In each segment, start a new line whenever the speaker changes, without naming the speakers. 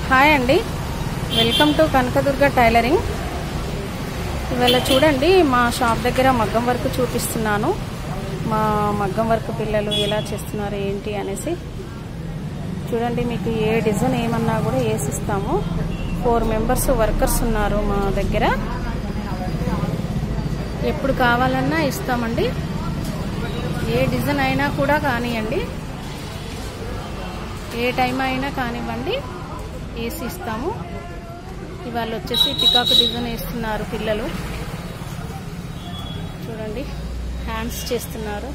hi అండి welcome to Kanakadurga tailoring ఇవాళ చూడండి మా షాప్ దగ్గర మగ్గం వర్క్ చూపిస్తున్నాను మా మగ్గం వర్క్ పిల్లలు ఎలా చేస్తున్నారు ఏంటి అనేసి చూడండి మీకు ఏ డిజైన్ ఏమన్నా కూడా వేసిస్తాము ఫోర్ మెంబర్స్ వర్కర్స్ ఉన్నారు మా దగ్గర ఎప్పుడు కావాలన్నా ఇస్తామండి ఏ డిజైన్ అయినా కూడా కానివ్వండి ఏ టైం అయినా కానివ్వండి వేసి ఇస్తాము ఇవాళ వచ్చేసి పికాక్ డిజైన్ వేస్తున్నారు పిల్లలు చూడండి హ్యాండ్స్ చేస్తున్నారు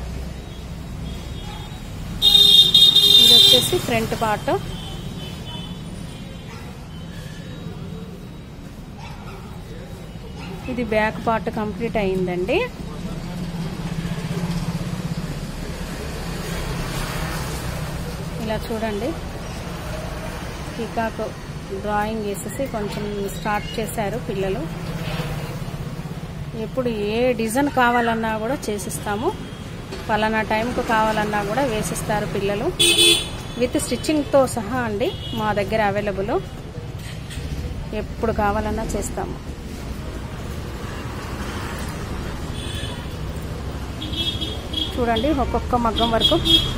ఇది వచ్చేసి ఫ్రంట్ పార్ట్ ఇది బ్యాక్ పార్ట్ కంప్లీట్ అయిందండి ఇలా చూడండి పీకాక్ డ్రాయింగ్ వేసేసి కొంచెం స్టార్ట్ చేశారు పిల్లలు ఎప్పుడు ఏ డిజైన్ కావాలన్నా కూడా చేసిస్తాము పలానా టైంకు కావాలన్నా కూడా వేసిస్తారు పిల్లలు విత్ స్టిచ్చింగ్తో సహా అండి మా దగ్గర అవైలబుల్ ఎప్పుడు కావాలన్నా చేస్తాము చూడండి ఒక్కొక్క మగ్గం వరకు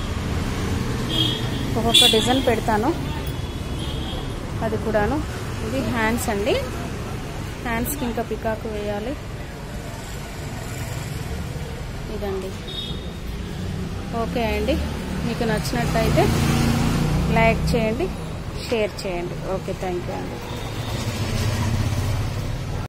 ఒక్కొక్క డిజైన్ పెడతాను అది కూడాను ఇది హ్యాండ్స్ అండి హ్యాండ్స్కి ఇంకా పికాక్ వేయాలి ఇదండి ఓకే అండి మీకు నచ్చినట్టయితే లైక్ చేయండి షేర్ చేయండి ఓకే థ్యాంక్ యూ అండి